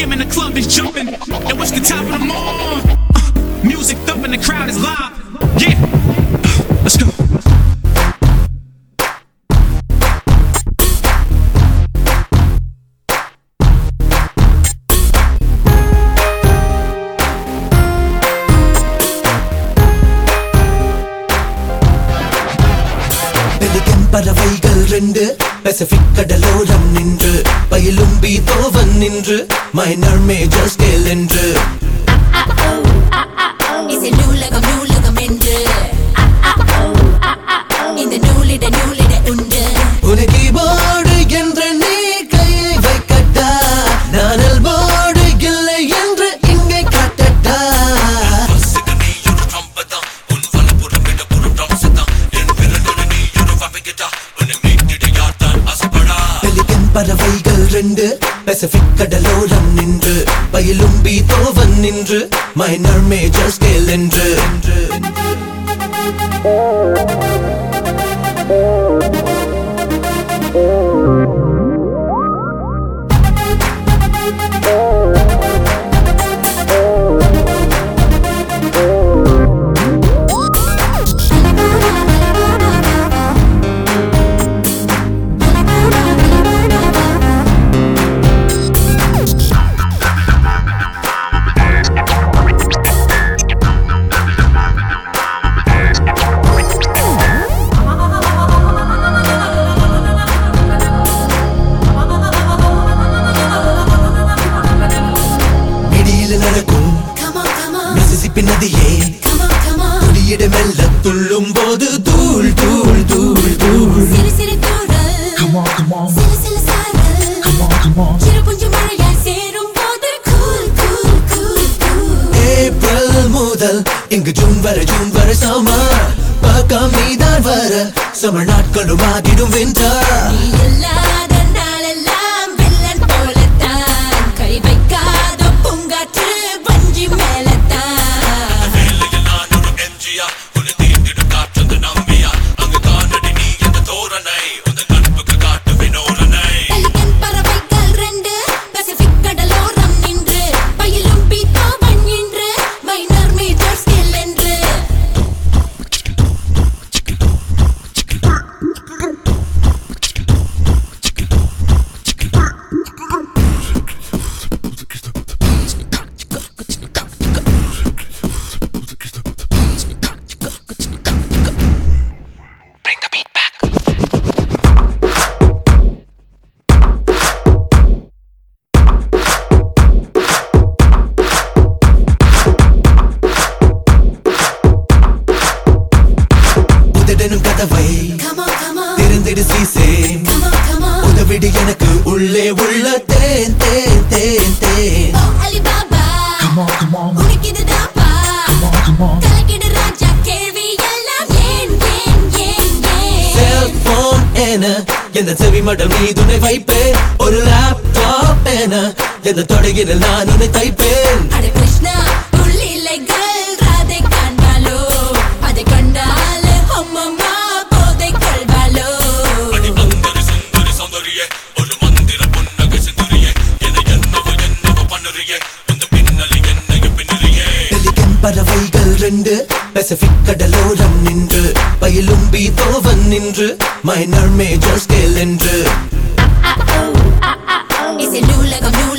BPM and the club is jumping. Yo, it's the top of the morning. Uh, music thumping, the crowd is live. Yeah, Uh, let's go. Pelican பறவைகள் ரெண்டு Pacific கடலோரம் நின்று பயிலும் பீதோவன் நின்று minor major scale என்று இசை நூலகம் நூலகம் என்று இந்த நூலிட நூலிட உண்டு உனக்கு கீபோர்டு என்று நீ கையை வைக்கட்டா நானல் போர்டு இல்லை என்று இங்கே காட்டட்டா பெலிகன் பறவைகள் ரெண்டு பசிபிக் கடலோரம் நின்று பயிலும் பீதோவன் நின்று மைனர் மேஜர் ஸ்கேல் என்று இடியில நடக்கும் Come on, come on, Mississippi நதியே come on, come on. துளியிட மெல்ல துள்ளும் போது தூள் தூள் தூள் தூள் சிறு சிறு தூறல். சிறு சிறு சாரல். சிறு புஞ்சு மழையாய் சேரும் போது cool, cool, cool, cool. April முதல் இங்கு ஜூன் வரை ஜூன் வரை சமர் பக்கம் நீதான் வர சமர் நாட்களும் ஆகிடும் விண்டர் நீ இல்லாத நாளெல்லாம் வில்லன் போலத்தான். கை வைக்காத பூங்காற்று வஞ்சி மேலத்தான் பெலிகன் பறவைகள் ரெண்டு பசிபிக் கடலோரம் நின்று பயிலும் பீத்தாவன் நின்று மைனர் மேஜர் ஸ்கேல் என்று உதடனும் கதவை Come on, come on, திறந்திடு சீசே come on, come on. உதவிடு எனக்கு உள்ளே உள்ள தேன் தேன் தேன் தேன் ஓ அலிபாபா உனக்கு இதுதாப்பா கலக்கிடு ராஜா கேள்வி எல்லாம் ஏன் ஏன் ஏன் ஏன் செல்போன் என எந்த செவி மடல் மீதுனை வைப்பேன் ஒரு லேப்டாப் என எந்த தொடையில் நான் உன்னை தைப்பேன் அட கிருஷ்ணா உள்ளிலைகள் ராதை காண்பாலோ அதை கண்டால் அம்மம்மா போதை கொள்வாளோ பெலிகன் பறவைகள் ரெண்டு பசிபிக் கடலோரம் நின்று பயிலும் பீதோவன் நின்று மைனர் மேஜர் ஸ்கேல் என்று இசை நூலகம் நூலகம்